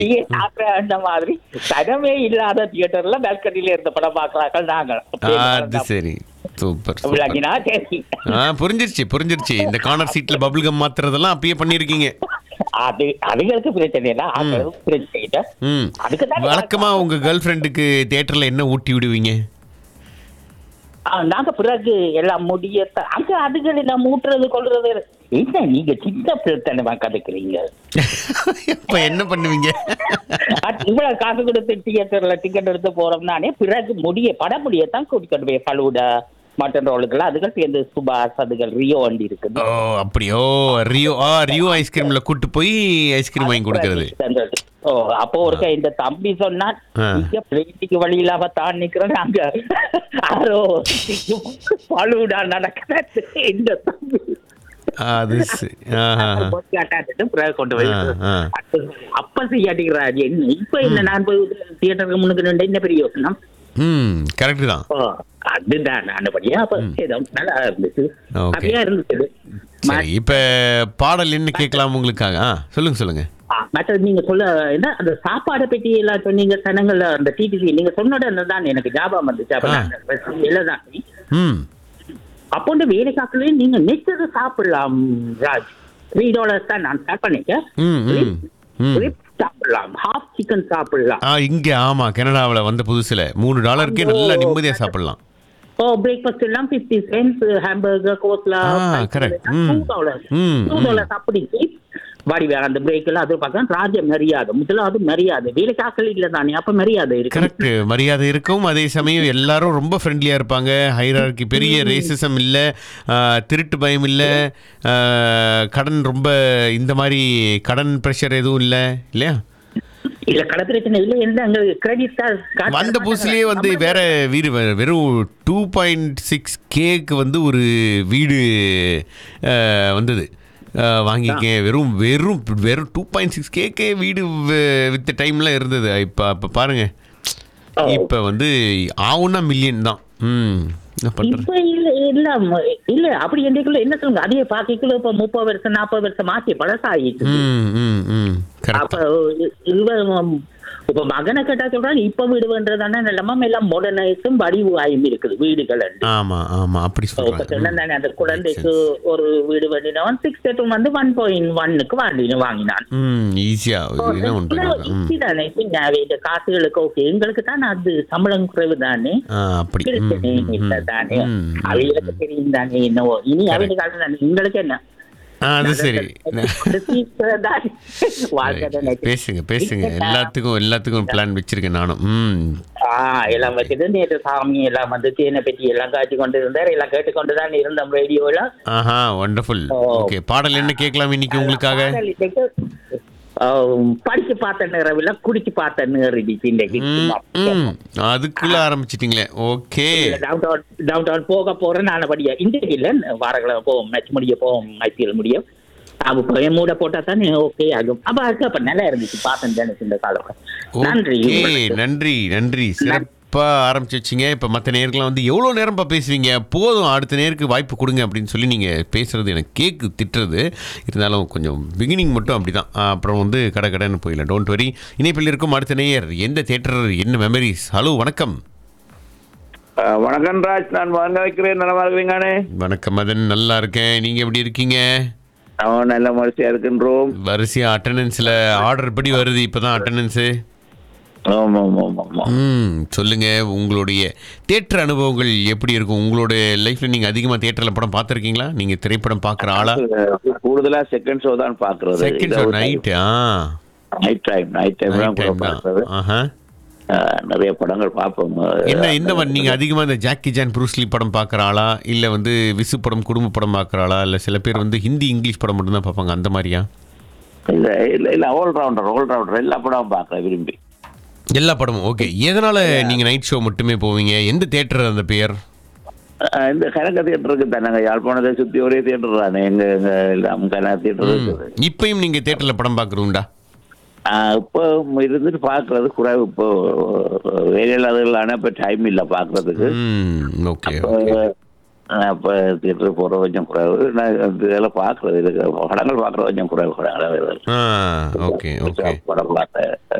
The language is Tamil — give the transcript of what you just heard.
டீ சாப்பிட அந்த மாதிரி தரமே இல்லாத தியேட்டர்ல பால்கனில இருந்த படம் பார்க்கறாங்க நாங்க அது சரி சூப்பர் விளங்கினா சரி ஆ புரிஞ்சிருச்சு புரிஞ்சிருச்சு இந்த கார்னர் சீட்ல பபிள் கம் மாத்துறதெல்லாம் அப்பயே பண்ணிருக்கீங்க அது அதுகளுக்கு பிரச்சனை இல்லை ஆக்களுக்கு பிரச்சனை இல்லை ம் அதுக்கு தான் வழக்கமா உங்க கேர்ள் ஃப்ரெண்டுக்கு தியேட்டர்ல என்ன ஊட்டி விடுவீங்க ஆ, நாங்க பிறகு எல்லாம் முடிய அங்க அதுகள் எல்லாம் மூட்டுறது கொள்றது என்ன நீங்க சின்ன பிள்ளைத்தனமா கதைக்கிறீங்க இப்ப என்ன பண்ணுவீங்க அது இவ்வளவு காசு கொடுத்து தியேட்டர்ல டிக்கெட் எடுத்து போறோம்னானே பிறகு முடிய பட முடியத்தான் கூட்டிட்டு போய் ஃபலூடா மட்டன் ரோலுக்கெல்லாம் அதுகள் சேர்ந்து சுபாஷ் அதுகள் ரியோ வண்டி இருக்குது ஓ அப்படியோ ரியோ ஆ ரியோ ஐஸ்கிரீம்ல கூட்டு போய் ஐஸ்கிரீம் வாங்கி கொடுக்கறது ஓ அப்போ ஒருக்க இந்த தம்பி சொன்னான் ஆ. இங்க பிளேட்டுக்கு வழி இல்லாம தான் நிக்கிறேன் அங்க ஆரோ பழுடா நடக்கிறது இந்த தம்பி அது சரி. ஆஹா. காட்டாட்டு பிறகு கொண்டு போய் ஆ, ஆ. அப்ப செய்யாட்டிக்கிறாரு என்ன இப்ப என்ன நான் போய் தியேட்டருக்கு முன்னுக்கு நின்று என்ன பெரிய யோசனம் ம் கரெக்ட் தான் ஓ, அதுதான் நல்லபடியா அப்ப ஏதோ நல்லா இருந்துச்சு Okay. அப்படியா இருந்துச்சு சரி இப்ப பாடல் என்ன கேட்கலாம் உங்களுக்காக ஆ சொல்லுங்க சொல்லுங்க ஆ, மற்றது நீங்க சொல்ல என்ன அந்த சாப்பாடை பற்றி எல்லாம் சொன்னீங்க சனங்கள்ல அந்த டிடிசி நீங்க சொன்னோட தான் எனக்கு ஞாபகம் வந்துச்சு அப்ப ஆ. நான் இல்லதான் ம் அப்போ இந்த வேலை காக்கலையும் நீங்க நெச்சது சாப்பிடலாம் ராஜ் த்ரீ டாலர்ஸ் தான் நான் ஸ்டார்ட் பண்ணிட்டேன் ம் ம் ம் Rib சாப்பிடலாம் ஹாஃப் சிக்கன் சாப்பிடலாம் ஆ இங்க ஆமா கனடாவுல வந்த புதுசுல மூணு டாலருக்கே நல்லா நிம்மதியா சாப்பிடலாம் ஓ பிரேக்ஃபாஸ்ட் எல்லாம் ஃபிஃப்டி சென்ட்ஸ் ஹாம்பர்கர் கோஸ்லா ஆ, correct. ம். டூ டாலர்ஸ் ம், டூ டாலர்ஸ் அப்படி வாடி வேற அந்த பிரேக் எல்லாம் அது பார்க்க ராஜ மரியாதை முதலாவது மரியாதை வேலை காக்கல் இல்ல தானே அப்ப மரியாதை இருக்கு கரெக்ட் மரியாதை இருக்கும் அதே சமயம் எல்லாரும் ரொம்ப ஃப்ரெண்ட்லியா இருப்பாங்க ஹைரார்கி பெரிய ரேசிசம் இல்ல ஆ, திருட்டு பயம் இல்ல ஆ, கடன் ரொம்ப இந்த மாதிரி கடன் ப்ரெஷர் எதுவும் இல்ல இல்லையா இல்ல கடை பிரச்சனை இல்ல எந்த அங்க கிரெடிட் கார்டு வந்த புதுசுலயே வந்து வேற வீடு வே- வெறும் டூ பாயிண்ட் சிக்ஸ் கேக்கு வந்து ஒரு வீடு அஹ், வந்தது அஹ், வாங்கிக்க வெறும் வெறும் வெறும் டூ பாயிண்ட் சிக்ஸ் கேக்கே வீடு வித்த டைம்ல இருந்தது இப்போ இப்போ பாருங்க ஓ. இப்போ வந்து ஆவுன்னா மில்லியன் தான் ம் என்ன பண்றது இப்ப இல்ல இல்ல ம- இல்ல அப்படி என்றைக்குள்ள என்ன சொல்லுங்க அதே பாக்கிக்குள்ள இப்ப முப்பது வருஷம் நாற்பது வருஷம் ஆச்சு பழசாயிட்டு ம் ம் ம் அப்ப கரெக்ட் இவன் இப்ப மகனை கேட்டா சொல்றாங்க இப்ப வீடு வேண்டதானே நிலமா எல்லாம் மாடர்னைஸும் வடிவாயும் இருக்குது வீடுகள் எல்லாம். ஆமா ஆமா அப்படி இப்ப சொல்றாங்க சொன்னேன் அந்த குழந்தைக்கு ஒரு வீடு வேண்டினவன் சிக்ஸ் பெட்ரூம் வந்து ஒன் பாயிண்ட் ஒன்னுக்கு வாங்கின வாங்கினான் ம் ஈஸியா இதுதான் ஒன்று ம் இதுதானே பின்ன இந்த காசுகளுக்கு ஓகே எங்களுக்கு தான் அது சம்பளம் குறைவு தானே ஆ அப்படி ம், பிரச்சனை ம், இல்ல ம். தானே ம், ம். அவைகளுக்கு தெரியும் தானே என்னவோ இனி அவங்க காலம் தானே உங்களுக்கு என்ன ஆ அது சரி வாழ்க்கை தானே. பேசுங்க பேசுங்க எல்லாத்துக்கும் எல்லாத்துக்கும் பிளான் வச்சிருக்கேன் நானும் ம் ஆ, எல்லாம் வச்சுட்டு நேற்று சாமி எல்லாம் வந்து தேனை பெட்டி எல்லாம் காய்ச்சி கொண்டு இருந்தார் எல்லாம் கேட்டுக்கொண்டு தான் இருந்தோம் ரேடியோல ஆஹா வண்டர்ஃபுல் ஓ. ஓகே பாடல் என்ன கேட்கலாம் இன்னைக்கு உங்களுக்காக பாடல் இன்னைக்கு, ஆ, படிச்சு பார்த்த நேரவில்ல குடிச்சு பார்த்த நேரம் இன்னைக்கு ம், ம் அதுக்குள்ள ஆரம்பிச்சிட்டீங்களே okay town town town town போக போறேன் நான் படியா இன்றைக்கு இல்ல வாரக்கிழமை போவோம் மேட்ச் முடிய போவோம் ஐபிஎல் முடியும் அப்ப போய் மூட போட்டா தானே ஓகே ஆகும் அப்ப அதுக்கு அப்ப நல்லா இருந்துச்சு பார்த்தேன் தானே இந்த காலம் நன்றி ஓகே உங்களுக்கு. நன்றி நன்றி சிறப்பா ஆரம்பிச்சு வச்சிங்க இப்ப மத்த நேர்கள்லாம் வந்து எவ்வளவு நேரம்ப்பா பேசுவீங்க போதும் அடுத்த நேருக்கு வாய்ப்பு கொடுங்க அப்படின்னு சொல்லி நீங்க பேசுறது எனக்கு கேக்கு திட்டுறது இருந்தாலும் கொஞ்சம் பிகினிங் மட்டும் அப்படிதான் ஆ, அப்புறம் வந்து கடை கடைன்னு போயிடலாம் டோன்ட் வரி இணைப்பில் இருக்கும் அடுத்த நேயர் எந்த தேட்டர் என்ன மெமரிஸ் ஹலோ வணக்கம் அஹ் வணக்கம் ராஜ் நான் வாங்க வைக்கிறேன் நலமா இருக்கிறீங்கண்ணே வணக்கம் மதன் நல்லா இருக்கேன் நீங்க எப்படி இருக்கீங்க அவன் நல்ல மனுஷியா இருக்கின்றோம் வரிசையா அட்டண்டன்ஸ்ல ஆர்டர் படி வருது இப்பதான் அட்டண்டன்ஸு ஆமா ஆமா ஆமா ஆமா ம் சொல்லுங்க உங்களுடைய தேட்டர் அனுபவங்கள் எப்படி இருக்கும் உங்களோட லைஃப்ல நீங்க அதிகமா தேட்டர்ல படம் பார்த்திருக்கீங்களா நீங்க திரைப்படம் பார்க்குற ஆளா அஹ் கூடுதலா செகண்ட் ஷோ தான் பாக்குறது செகண்ட் ஷோ நைட் ஆ நைட் டைம் நைட் டைம் தான் நைட் கூட டைம் தான் பாக்குறது ஆஹா அஹ் நிறைய படங்கள் பார்ப்போம் என்ன என்ன மாதிரி நீங்க அதிகமா இந்த ஜாக்கி ஜான் ப்ரூஸ்லி படம் பார்க்குற ஆளா இல்ல வந்து விசு படம் குடும்ப படம் பார்க்குற ஆளா இல்ல சில பேர் வந்து ஹிந்தி இங்கிலீஷ் படம் மட்டும் தான் பார்ப்பாங்க அந்த மாதிரியா இல்ல இல்ல இல்ல ஆல் ரவுண்டர் ஆல் ரவுண்டர் எல்லா படமும் பார்க்கறேன் விரும்பி எல்லா படமும் ஓகே எதனால நீங்க நைட் ஷோ மட்டுமே போவீங்க எந்த தேட்டர் அந்த பெயர் அஹ் இந்த கனக தியேட்டர் இருக்கு தானே யாழ்ப்பாணத்தை சுத்தி ஒரே தியேட்டர் தானே எங்க எங்க எல்லாம் கனக தியேட்டர் இருக்குது இப்பயும் நீங்க தேட்டர்ல படம் பார்க்குறீங்களா ஆஹ் இப்போ இருந்துட்டு பார்க்கறது குறைவு இப்போ வேலையில்லாதவர்களான இப்போ டைம் இல்லை பார்க்கறதுக்கு ம் ஓகே அப்போ, நான் இப்போ தியேட்டர் போகிற கொஞ்சம் குறைவு நான் இதெல்லாம் பார்க்குறது இதுக்கு படங்கள் பார்க்குறது கொஞ்சம் குறைவு படங்கள் ஆ ஓகே ஓகே படம் பார்த்த